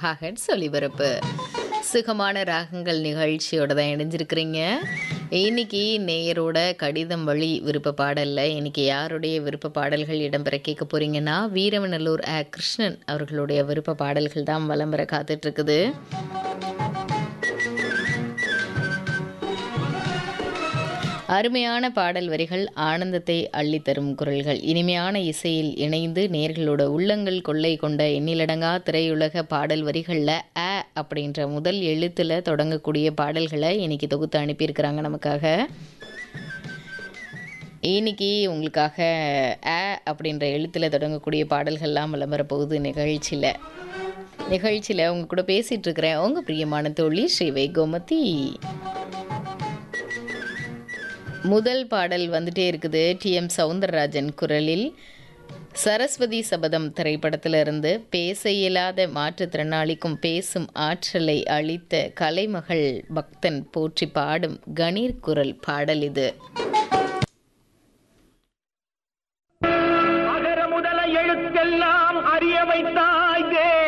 ஹாகட்ஸ் ஒலிபரப்பு சுகமான ராகங்கள் நிகழ்ச்சியோட தான் இணைஞ்சிருக்கிறீங்க இன்னைக்கு நேயரோட கடிதம் வழி விருப்ப பாடலில் இன்னைக்கு யாருடைய விருப்ப பாடல்கள் இடம்பெற கேட்க போறீங்கன்னா வீரவநல்லூர் ஆ கிருஷ்ணன் அவர்களுடைய விருப்ப பாடல்கள் தான் வலம் வர காத்துட்ருக்குது அருமையான பாடல் வரிகள் ஆனந்தத்தை அள்ளித்தரும் குரல்கள் இனிமையான இசையில் இணைந்து நேர்களோட உள்ளங்கள் கொள்ளை கொண்ட எண்ணிலடங்கா திரையுலக பாடல் வரிகளில் அ அப்படின்ற முதல் எழுத்தில் தொடங்கக்கூடிய பாடல்களை இன்னைக்கு தொகுத்து அனுப்பியிருக்கிறாங்க நமக்காக இன்னைக்கு உங்களுக்காக அ அப்படின்ற எழுத்தில் தொடங்கக்கூடிய பாடல்கள்லாம் விளம்பர போகுது நிகழ்ச்சியில் நிகழ்ச்சியில் உங்க கூட பேசிகிட்டு இருக்கிறேன் உங்கள் பிரியமான தோழி ஸ்ரீவை கோமதி முதல் பாடல் வந்துட்டே இருக்குது டிஎம் சவுந்தரராஜன் குரலில் சரஸ்வதி சபதம் திரைப்படத்திலிருந்து பேச இயலாத மாற்றுத்திறனாளிக்கும் பேசும் ஆற்றலை அளித்த கலைமகள் பக்தன் போற்றி பாடும் கணீர் குரல் பாடல் இது அகர முதல எழுத்தெல்லாம் அறிய வைத்தாய் தேவி